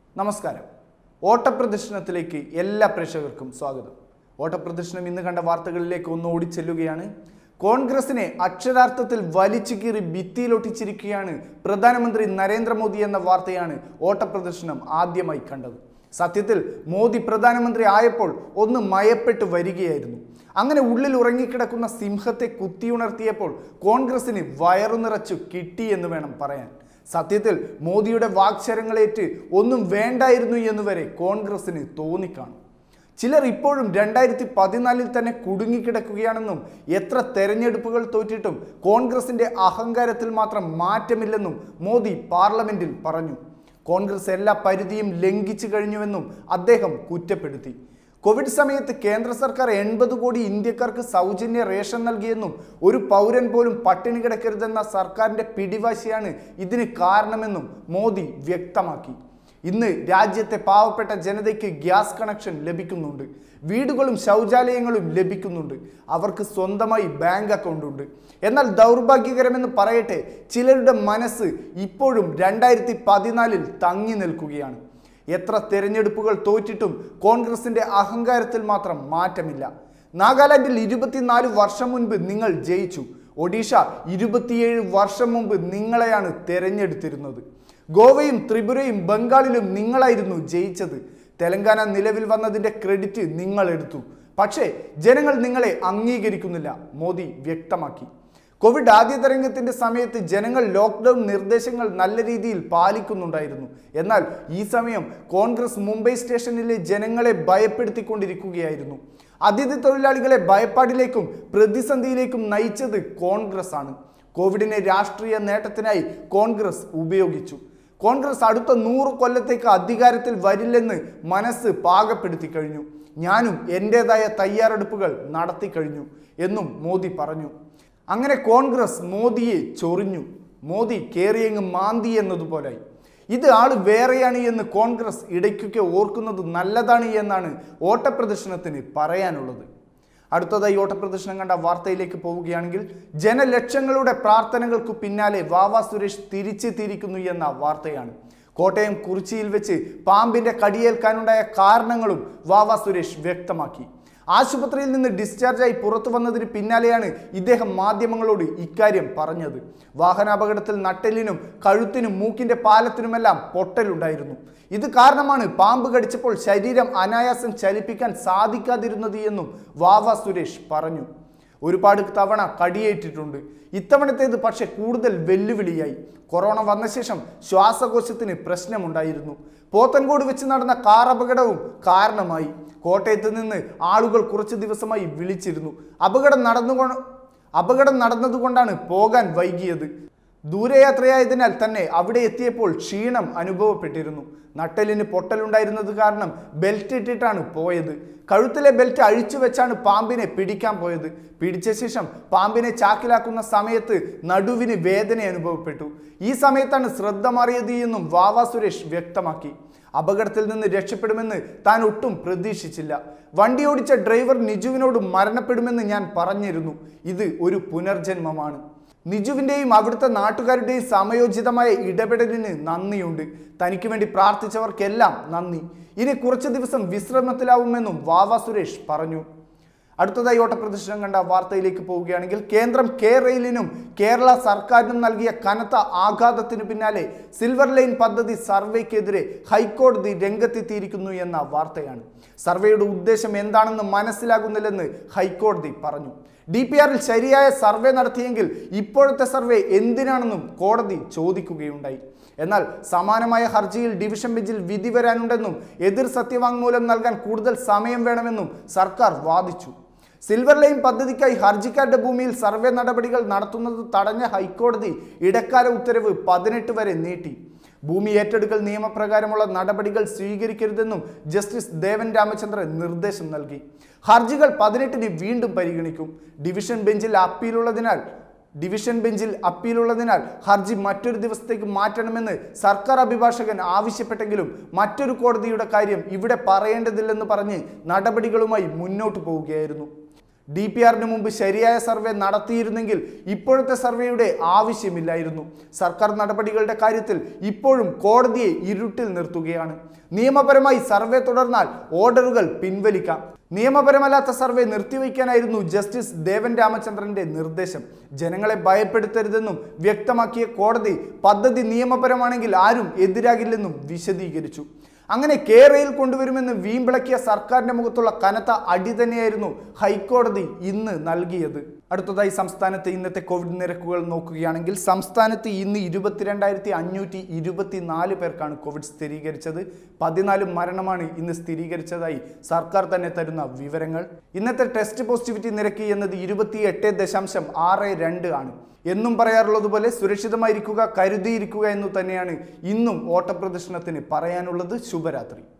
നമസ്കാരം ഓട്ടപ്രദർശനത്തിലേക്ക് എല്ലാ പ്രേക്ഷകർക്കും സ്വാഗതം ഓട്ടപ്രദർശനം ഇന്ന് കണ്ട വാർത്തകളിലേക്ക് ഒന്ന് ഓടിച്ചെല്ലുകയാണ് കോൺഗ്രസിനെ അക്ഷരാർത്ഥത്തിൽ വലിച്ചു കീറി ഭിത്തിയിലൊട്ടിച്ചിരിക്കുകയാണ് പ്രധാനമന്ത്രി നരേന്ദ്രമോദി എന്ന വാർത്തയാണ് ഓട്ടപ്രദർശനം ആദ്യമായി കണ്ടത് സത്യത്തിൽ മോദി പ്രധാനമന്ത്രി ആയപ്പോൾ ഒന്ന് മയപ്പെട്ട് വരികയായിരുന്നു അങ്ങനെ ഉള്ളിൽ ഉറങ്ങിക്കിടക്കുന്ന സിംഹത്തെ കുത്തിയുണർത്തിയപ്പോൾ കോൺഗ്രസിന് വയറു നിറച്ചു കിട്ടി എന്ന് വേണം പറയാൻ സത്യത്തിൽ മോദിയുടെ വാക്ശരങ്ങളേറ്റ് ഒന്നും വേണ്ടായിരുന്നു എന്ന് വരെ കോൺഗ്രസിന് തോന്നിക്കാണും ചിലർ ഇപ്പോഴും രണ്ടായിരത്തി പതിനാലിൽ തന്നെ കുടുങ്ങിക്കിടക്കുകയാണെന്നും എത്ര തെരഞ്ഞെടുപ്പുകൾ തോറ്റിട്ടും കോൺഗ്രസിന്റെ അഹങ്കാരത്തിൽ മാത്രം മാറ്റമില്ലെന്നും മോദി പാർലമെന്റിൽ പറഞ്ഞു കോൺഗ്രസ് എല്ലാ പരിധിയും ലംഘിച്ചു കഴിഞ്ഞുവെന്നും അദ്ദേഹം കുറ്റപ്പെടുത്തി കോവിഡ് സമയത്ത് കേന്ദ്ര സർക്കാർ എൺപത് കോടി ഇന്ത്യക്കാർക്ക് സൗജന്യ റേഷൻ നൽകിയെന്നും ഒരു പൗരൻ പോലും പട്ടിണി കിടക്കരുതെന്ന സർക്കാരിന്റെ പിടിവാശിയാണ് ഇതിന് കാരണമെന്നും മോദി വ്യക്തമാക്കി ഇന്ന് രാജ്യത്തെ പാവപ്പെട്ട ജനതയ്ക്ക് ഗ്യാസ് കണക്ഷൻ ലഭിക്കുന്നുണ്ട് വീടുകളും ശൗചാലയങ്ങളും ലഭിക്കുന്നുണ്ട് അവർക്ക് സ്വന്തമായി ബാങ്ക് അക്കൗണ്ട് ഉണ്ട് എന്നാൽ ദൗർഭാഗ്യകരമെന്ന് പറയട്ടെ ചിലരുടെ മനസ്സ് ഇപ്പോഴും രണ്ടായിരത്തി പതിനാലിൽ തങ്ങി നിൽക്കുകയാണ് എത്ര തെരഞ്ഞെടുപ്പുകൾ തോറ്റിട്ടും കോൺഗ്രസിന്റെ അഹങ്കാരത്തിൽ മാത്രം മാറ്റമില്ല നാഗാലാൻഡിൽ ഇരുപത്തിനാല് വർഷം മുൻപ് നിങ്ങൾ ജയിച്ചു ഒഡീഷ ഇരുപത്തിയേഴ് വർഷം മുമ്പ് നിങ്ങളെയാണ് തെരഞ്ഞെടുത്തിരുന്നത് ഗോവയും ത്രിപുരയും ബംഗാളിലും നിങ്ങളായിരുന്നു ജയിച്ചത് തെലങ്കാന നിലവിൽ വന്നതിന്റെ ക്രെഡിറ്റ് നിങ്ങൾ എടുത്തു പക്ഷേ ജനങ്ങൾ നിങ്ങളെ അംഗീകരിക്കുന്നില്ല മോദി വ്യക്തമാക്കി കോവിഡ് ആദ്യ തരംഗത്തിന്റെ സമയത്ത് ജനങ്ങൾ ലോക്ക്ഡൌൺ നിർദ്ദേശങ്ങൾ നല്ല രീതിയിൽ പാലിക്കുന്നുണ്ടായിരുന്നു എന്നാൽ ഈ സമയം കോൺഗ്രസ് മുംബൈ സ്റ്റേഷനിലെ ജനങ്ങളെ ഭയപ്പെടുത്തിക്കൊണ്ടിരിക്കുകയായിരുന്നു അതിഥി തൊഴിലാളികളെ ഭയപ്പാടിലേക്കും പ്രതിസന്ധിയിലേക്കും നയിച്ചത് കോൺഗ്രസ് ആണ് കോവിഡിനെ രാഷ്ട്രീയ നേട്ടത്തിനായി കോൺഗ്രസ് ഉപയോഗിച്ചു കോൺഗ്രസ് അടുത്ത നൂറ് കൊല്ലത്തേക്ക് അധികാരത്തിൽ വരില്ലെന്ന് മനസ്സ് പാകപ്പെടുത്തി കഴിഞ്ഞു ഞാനും എൻ്റെതായ തയ്യാറെടുപ്പുകൾ നടത്തി കഴിഞ്ഞു എന്നും മോദി പറഞ്ഞു അങ്ങനെ കോൺഗ്രസ് മോദിയെ ചൊറിഞ്ഞു മോദി കേറിയങ്ങ് മാന്തി എന്നതുപോലായി ഇത് ആള് വേറെയാണ് എന്ന് കോൺഗ്രസ് ഇടയ്ക്കൊക്കെ ഓർക്കുന്നത് നല്ലതാണ് എന്നാണ് ഓട്ടപ്രദർശനത്തിന് പറയാനുള്ളത് അടുത്തതായി ഓട്ടപ്രദർശനം കണ്ട വാർത്തയിലേക്ക് പോവുകയാണെങ്കിൽ ജനലക്ഷങ്ങളുടെ പ്രാർത്ഥനകൾക്ക് പിന്നാലെ വാവ സുരേഷ് തിരിച്ചെത്തിയിരിക്കുന്നു എന്ന വാർത്തയാണ് കോട്ടയം കുറിച്ചിയിൽ വെച്ച് പാമ്പിന്റെ കടിയേൽക്കാനുണ്ടായ കാരണങ്ങളും വാവ സുരേഷ് വ്യക്തമാക്കി ആശുപത്രിയിൽ നിന്ന് ഡിസ്ചാർജായി പുറത്തു വന്നതിന് പിന്നാലെയാണ് ഇദ്ദേഹം മാധ്യമങ്ങളോട് ഇക്കാര്യം പറഞ്ഞത് വാഹനാപകടത്തിൽ നട്ടെല്ലിനും കഴുത്തിനും മൂക്കിന്റെ പാലത്തിനുമെല്ലാം പൊട്ടലുണ്ടായിരുന്നു ഇത് കാരണമാണ് പാമ്പ് കടിച്ചപ്പോൾ ശരീരം അനായാസം ചലിപ്പിക്കാൻ സാധിക്കാതിരുന്നത് എന്നും വാവ സുരേഷ് പറഞ്ഞു ഒരുപാട് തവണ കടിയേറ്റിട്ടുണ്ട് ഇത്തവണത്തേത് പക്ഷെ കൂടുതൽ വെല്ലുവിളിയായി കൊറോണ വന്ന ശേഷം ശ്വാസകോശത്തിന് പ്രശ്നമുണ്ടായിരുന്നു പോത്തൻകോട് വെച്ച് നടന്ന കാർ അപകടവും കാരണമായി കോട്ടയത്ത് നിന്ന് ആളുകൾ കുറച്ച് ദിവസമായി വിളിച്ചിരുന്നു അപകടം നടന്നുകൊ അപകടം നടന്നതുകൊണ്ടാണ് പോകാൻ വൈകിയത് ദൂരയാത്രയായതിനാൽ തന്നെ അവിടെ എത്തിയപ്പോൾ ക്ഷീണം അനുഭവപ്പെട്ടിരുന്നു നട്ടലിന് പൊട്ടലുണ്ടായിരുന്നത് കാരണം ബെൽറ്റ് ഇട്ടിട്ടാണ് പോയത് കഴുത്തിലെ ബെൽറ്റ് അഴിച്ചു വെച്ചാണ് പാമ്പിനെ പിടിക്കാൻ പോയത് പിടിച്ച ശേഷം പാമ്പിനെ ചാക്കിലാക്കുന്ന സമയത്ത് നടുവിന് വേദന അനുഭവപ്പെട്ടു ഈ സമയത്താണ് ശ്രദ്ധ മാറിയത് എന്നും വാവ സുരേഷ് വ്യക്തമാക്കി അപകടത്തിൽ നിന്ന് രക്ഷപ്പെടുമെന്ന് താൻ ഒട്ടും പ്രതീക്ഷിച്ചില്ല വണ്ടി ഓടിച്ച ഡ്രൈവർ നിജുവിനോട് മരണപ്പെടുമെന്ന് ഞാൻ പറഞ്ഞിരുന്നു ഇത് ഒരു പുനർജന്മമാണ് നിജുവിൻ്റെയും അവിടുത്തെ നാട്ടുകാരുടെയും സമയോചിതമായ ഇടപെടലിന് നന്ദിയുണ്ട് തനിക്ക് വേണ്ടി പ്രാർത്ഥിച്ചവർക്കെല്ലാം നന്ദി ഇനി കുറച്ച് ദിവസം വിശ്രമത്തിലാവുമെന്നും വാവ സുരേഷ് പറഞ്ഞു അടുത്തതായി ഓട്ടപ്രദർശനം കണ്ട വാർത്തയിലേക്ക് പോവുകയാണെങ്കിൽ കേന്ദ്രം കെ റെയിലിനും കേരള സർക്കാരിനും നൽകിയ കനത്ത ആഘാതത്തിനു പിന്നാലെ സിൽവർ ലൈൻ പദ്ധതി സർവേക്കെതിരെ ഹൈക്കോടതി രംഗത്തെത്തിയിരിക്കുന്നു എന്ന വാർത്തയാണ് സർവേയുടെ ഉദ്ദേശം എന്താണെന്ന് മനസ്സിലാകുന്നില്ലെന്ന് ഹൈക്കോടതി പറഞ്ഞു ഡി പി ആറിൽ ശരിയായ സർവേ നടത്തിയെങ്കിൽ ഇപ്പോഴത്തെ സർവേ എന്തിനാണെന്നും കോടതി ചോദിക്കുകയുണ്ടായി എന്നാൽ സമാനമായ ഹർജിയിൽ ഡിവിഷൻ ബെഞ്ചിൽ വിധി വരാനുണ്ടെന്നും എതിർ സത്യവാങ്മൂലം നൽകാൻ കൂടുതൽ സമയം വേണമെന്നും സർക്കാർ വാദിച്ചു സിൽവർ ലൈൻ പദ്ധതിക്കായി ഹർജിക്കാരുടെ ഭൂമിയിൽ സർവേ നടപടികൾ നടത്തുന്നത് തടഞ്ഞ ഹൈക്കോടതി ഇടക്കാല ഉത്തരവ് പതിനെട്ട് വരെ നീട്ടി ഭൂമി ഏറ്റെടുക്കൽ നിയമപ്രകാരമുള്ള നടപടികൾ സ്വീകരിക്കരുതെന്നും ജസ്റ്റിസ് ദേവൻ രാമചന്ദ്രൻ നിർദ്ദേശം നൽകി ഹർജികൾ പതിനെട്ടിന് വീണ്ടും പരിഗണിക്കും ഡിവിഷൻ ബെഞ്ചിൽ അപ്പീലുള്ളതിനാൽ ഡിവിഷൻ ബെഞ്ചിൽ അപ്പീലുള്ളതിനാൽ ഹർജി മറ്റൊരു ദിവസത്തേക്ക് മാറ്റണമെന്ന് സർക്കാർ അഭിഭാഷകൻ ആവശ്യപ്പെട്ടെങ്കിലും മറ്റൊരു കോടതിയുടെ കാര്യം ഇവിടെ പറയേണ്ടതില്ലെന്ന് പറഞ്ഞ് നടപടികളുമായി മുന്നോട്ട് പോവുകയായിരുന്നു ഡി പി ആറിന് മുമ്പ് ശരിയായ സർവേ നടത്തിയിരുന്നെങ്കിൽ ഇപ്പോഴത്തെ സർവേയുടെ ആവശ്യമില്ലായിരുന്നു സർക്കാർ നടപടികളുടെ കാര്യത്തിൽ ഇപ്പോഴും കോടതിയെ ഇരുട്ടിൽ നിർത്തുകയാണ് നിയമപരമായി സർവേ തുടർന്നാൽ ഓർഡറുകൾ പിൻവലിക്കാം നിയമപരമല്ലാത്ത സർവേ നിർത്തിവെക്കാനായിരുന്നു ജസ്റ്റിസ് ദേവൻ രാമചന്ദ്രന്റെ നിർദ്ദേശം ജനങ്ങളെ ഭയപ്പെടുത്തരുതെന്നും വ്യക്തമാക്കിയ കോടതി പദ്ധതി നിയമപരമാണെങ്കിൽ ആരും എതിരാകില്ലെന്നും വിശദീകരിച്ചു അങ്ങനെ കേരളയിൽ കൊണ്ടുവരുമെന്ന് വീമ്പിളക്കിയ സർക്കാരിന്റെ മുഖത്തുള്ള കനത്ത അടി തന്നെയായിരുന്നു ഹൈക്കോടതി ഇന്ന് നൽകിയത് അടുത്തതായി സംസ്ഥാനത്തെ ഇന്നത്തെ കോവിഡ് നിരക്കുകൾ നോക്കുകയാണെങ്കിൽ സംസ്ഥാനത്ത് ഇന്ന് ഇരുപത്തിരണ്ടായിരത്തി അഞ്ഞൂറ്റി ഇരുപത്തിനാല് പേർക്കാണ് കോവിഡ് സ്ഥിരീകരിച്ചത് പതിനാല് മരണമാണ് ഇന്ന് സ്ഥിരീകരിച്ചതായി സർക്കാർ തന്നെ തരുന്ന വിവരങ്ങൾ ഇന്നത്തെ ടെസ്റ്റ് പോസിറ്റിവിറ്റി നിരക്ക് എന്നത് ഇരുപത്തി എട്ട് ദശാംശം ആറ് രണ്ട് ആണ് എന്നും പറയാറുള്ളത് പോലെ സുരക്ഷിതമായിരിക്കുക കരുതിയിരിക്കുക എന്നു തന്നെയാണ് ഇന്നും ഓട്ടപ്രദർശനത്തിന് പറയാനുള്ളത് ശുഭരാത്രി